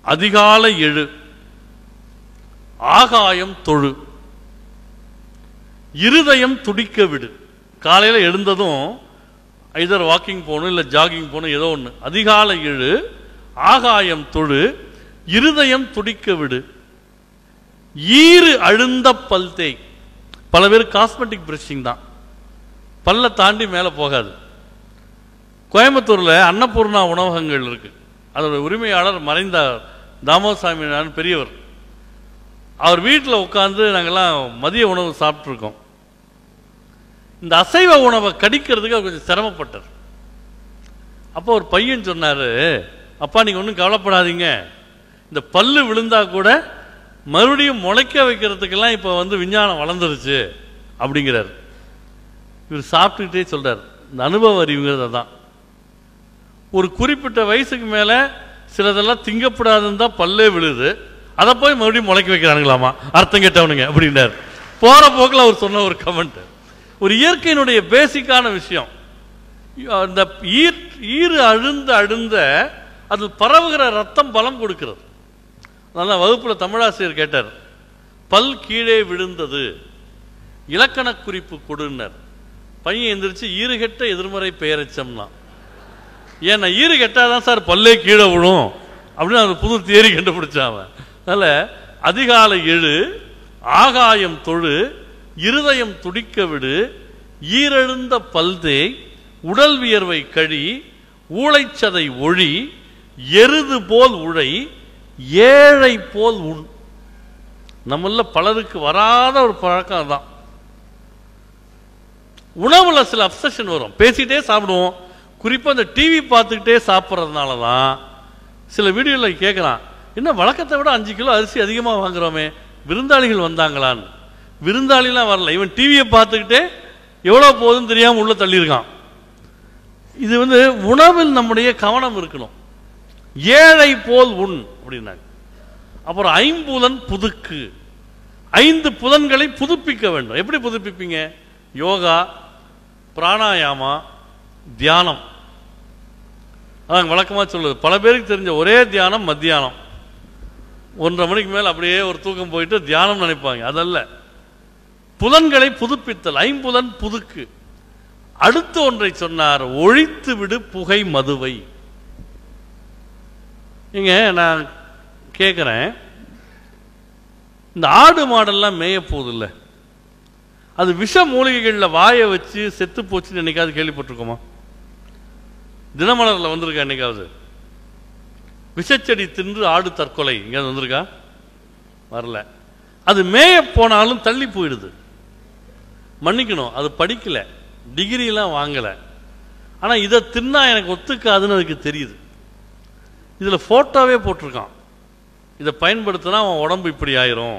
அதிகாலை எழு ஆகாயம் தொழு இருதயம் துடிக்க விடு காலையில எழுந்ததும் ஐதர் வாக்கிங் போகணும் இல்லை ஜாகிங் போகணும் ஏதோ ஒன்று அதிகாலை எழு ஆகாயம் தொழு இருதயம் துடிக்க விடு ஈறு அழுந்த பல் தேய் பல பேர் காஸ்மெட்டிக் பிரஷிங் தான் பல்ல தாண்டி மேலே போகாது கோயம்புத்தூரில் அன்னபூர்ணா உணவகங்கள் இருக்கு அதோட உரிமையாளர் மறைந்த தாமோசாமி நான் பெரியவர் அவர் வீட்டில் உட்காந்து நாங்கெல்லாம் மதிய உணவு சாப்பிட்ருக்கோம் இந்த அசைவ உணவை கடிக்கிறதுக்கு அவர் கொஞ்சம் சிரமப்பட்டார் அப்போ ஒரு பையன் சொன்னார் அப்பா நீங்கள் ஒன்றும் கவலைப்படாதீங்க இந்த பல்லு விழுந்தா கூட மறுபடியும் முளைக்க வைக்கிறதுக்கெல்லாம் இப்போ வந்து விஞ்ஞானம் வளர்ந்துருச்சு அப்படிங்கிறார் இவர் சாப்பிட்டுக்கிட்டே சொல்றார் இந்த அனுபவ அறிவுங்கிறது தான் ஒரு குறிப்பிட்ட வயசுக்கு மேலே சிலதெல்லாம் திங்கப்படாதுன்னு தான் பல்லே விழுது அதை போய் மறுபடியும் முளைக்க வைக்கிறானுங்களாமா அர்த்தம் கேட்டவனுங்க அப்படின்னார் போற போக்கில் அவர் சொன்ன ஒரு கமெண்ட் ஒரு இயற்கையினுடைய பேசிக்கான விஷயம் அந்த ஈர் ஈறு அழுந்த அழுந்த அது பரவுகிற ரத்தம் பலம் கொடுக்கிறது அதனால வகுப்புல தமிழாசிரியர் கேட்டார் பல் கீழே விழுந்தது இலக்கண குறிப்பு கொடுன்னார் பையன் எந்திரிச்சு ஈறுகெட்ட எதிர்மறை பெயரச்சம்னா ஏன்னா ஈறு கெட்டாதான் சார் பல்லே கீழே விழும் அப்படின்னு அந்த புது தேரி கண்டுபிடிச்சான் அவன் அதனால அதிகாலை எழு ஆகாயம் தொழு இருதயம் துடிக்க விடு ஈரெழுந்த பல்தே உடல் வியர்வை கழி ஊளைச்சதை ஒழி எருது போல் உழை ஏழை போல் உண் நம்மள பலருக்கு வராத ஒரு பழக்கம் தான் உணவுல சில அப்சஷன் வரும் பேசிட்டே சாப்பிடுவோம் குறிப்பா இந்த டிவி பார்த்துக்கிட்டே சாப்பிட்றதுனால தான் சில வீடியோவில் கேட்குறான் என்ன வழக்கத்தை விட அஞ்சு கிலோ அரிசி அதிகமாக வாங்குறோமே விருந்தாளிகள் வந்தாங்களான்னு விருந்தாளிலாம் வரல இவன் டிவியை பார்த்துக்கிட்டே எவ்வளோ போகுதுன்னு தெரியாமல் உள்ள தள்ளியிருக்கான் இது வந்து உணவில் நம்முடைய கவனம் இருக்கணும் ஏழை போல் உண் அப்படின்னாங்க அப்புறம் ஐம்புலன் புதுக்கு ஐந்து புலன்களை புதுப்பிக்க வேண்டும் எப்படி புதுப்பிப்பீங்க யோகா பிராணாயாமா தியானம் அதான் வழக்கமாக சொல்லுது பல பேருக்கு தெரிஞ்ச ஒரே தியானம் மத்தியானம் ஒன்றரை மணிக்கு மேல் அப்படியே ஒரு தூக்கம் போயிட்டு தியானம் நினைப்பாங்க அதல்ல புலன்களை புதுப்பித்தல் ஐம்புலன் புதுக்கு அடுத்து ஒன்றை சொன்னார் ஒழித்து விடு புகை மதுவை இங்க நான் கேட்குறேன் இந்த ஆடு மாடெல்லாம் மேய போகுதில்ல அது விஷ மூலிகைகளில் வாயை வச்சு செத்து போச்சுன்னு என்னைக்காவது கேள்விப்பட்டிருக்கோமா தினமலரில் வந்திருக்கா என்னைக்காவது விஷச்செடி தின்று ஆடு தற்கொலை எங்கேயாவது வந்திருக்கா வரல அது மேய போனாலும் தள்ளி போயிடுது மன்னிக்கணும் அது படிக்கல டிகிரிலாம் வாங்கல ஆனா இதை தின்னா எனக்கு ஒத்துக்காதுன்னு அதுக்கு தெரியுது இதுல போட்டோவே போட்டிருக்கான் இதை பயன்படுத்தினா அவன் உடம்பு இப்படி ஆயிரும்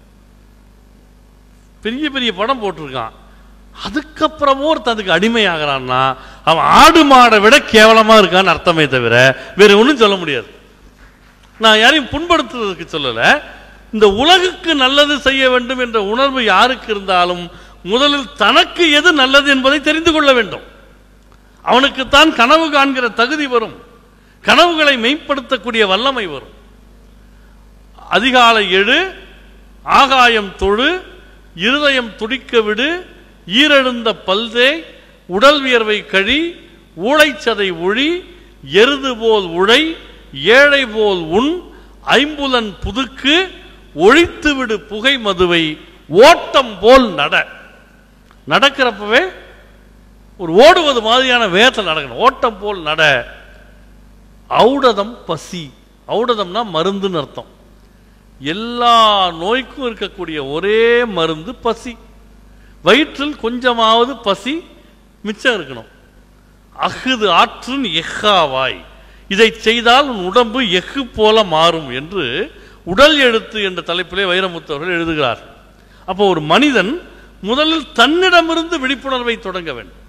பெரிய பெரிய படம் போட்டிருக்கான் அதுக்கப்புறமும் ஒருத்தன் அதுக்கு அடிமையாகிறான்னா அவன் ஆடு மாடை விட கேவலமா இருக்கான்னு அர்த்தமே தவிர வேற ஒன்றும் சொல்ல முடியாது நான் யாரையும் புண்படுத்துறதுக்கு சொல்லல இந்த உலகுக்கு நல்லது செய்ய வேண்டும் என்ற உணர்வு யாருக்கு இருந்தாலும் முதலில் தனக்கு எது நல்லது என்பதை தெரிந்து கொள்ள வேண்டும் அவனுக்குத்தான் கனவு காண்கிற தகுதி வரும் கனவுகளை மெய்ப்படுத்தக்கூடிய வல்லமை வரும் அதிகாலை எழு ஆகாயம் தொழு இருதயம் துடிக்க விடு ஈரெழுந்த பல்தே உடல் வியர்வை கழி ஊளைச்சதை ஒழி எருது போல் உழை ஏழை போல் உண் ஐம்புலன் புதுக்கு ஒழித்து விடு புகை மதுவை ஓட்டம் போல் நட நடக்கிறப்பவே ஒரு ஓடுவது மாதிரியான வேகத்தில் நடக்கணும் ஓட்டம் போல் நட ஔடதம் பசி ஔடதம்னா மருந்துன்னு அர்த்தம் எல்லா நோய்க்கும் இருக்கக்கூடிய ஒரே மருந்து பசி வயிற்றில் கொஞ்சமாவது பசி மிச்சம் இருக்கணும் அஃது ஆற்றின் எஃகாவாய் இதை செய்தால் உன் உடம்பு எஃகு போல மாறும் என்று உடல் எழுத்து என்ற தலைப்பிலே வைரமுத்தவர்கள் எழுதுகிறார் அப்போ ஒரு மனிதன் முதலில் தன்னிடமிருந்து விழிப்புணர்வை தொடங்க வேண்டும்